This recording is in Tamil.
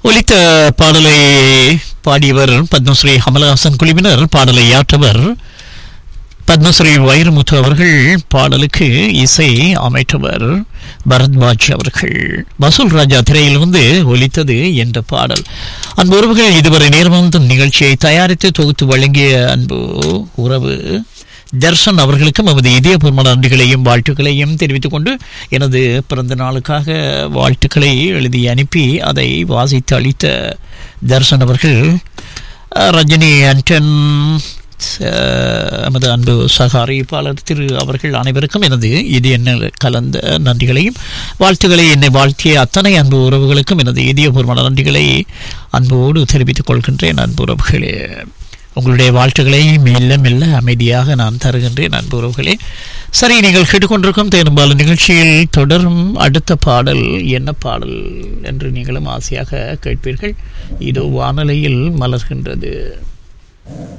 ஒலித்த பாடலை பாடியவர் பத்மஸ்ரீ கமலஹாசன் குழுவினர் பாடலை ஆற்றவர் பத்மஸ்ரீ வைரமுத்து அவர்கள் பாடலுக்கு இசை அமைத்தவர் பரத்வாஜ் அவர்கள் வசூல் ராஜா திரையிலிருந்து ஒலித்தது என்ற பாடல் அன்பு உறவுகள் இதுவரை நேரமும் நிகழ்ச்சியை தயாரித்து தொகுத்து வழங்கிய அன்பு உறவு தர்ஷன் அவர்களுக்கும் நமது இதயபூர்வ நன்றிகளையும் வாழ்த்துக்களையும் தெரிவித்துக் கொண்டு எனது பிறந்த நாளுக்காக வாழ்த்துக்களை எழுதி அனுப்பி அதை வாசித்து அளித்த தர்ஷன் அவர்கள் அஹ், ரஜினி அண்டன் அஹ், நமது அன்பு சக அறிவிப்பாளர் திரு அவர்கள் அனைவருக்கும் எனது இது என்ன கலந்த நன்றிகளையும் வாழ்த்துக்களை என்னை வாழ்த்திய அத்தனை அன்பு உறவுகளுக்கும் எனது இதயபூர்வ நன்றிகளை அன்போடு தெரிவித்துக் கொள்கின்றேன் அன்பு உறவுகளே உங்களுடைய வாழ்த்துக்களை மெல்ல மெல்ல அமைதியாக நான் தருகின்றேன் அன்பு உறவுகளே சரி நீங்கள் கேட்டுக்கொண்டிருக்கும் தேர்ம்பாலும் நிகழ்ச்சியில் தொடரும் அடுத்த பாடல் என்ன பாடல் என்று நீங்களும் ஆசையாக கேட்பீர்கள் இதோ வானலையில் மலர்கின்றது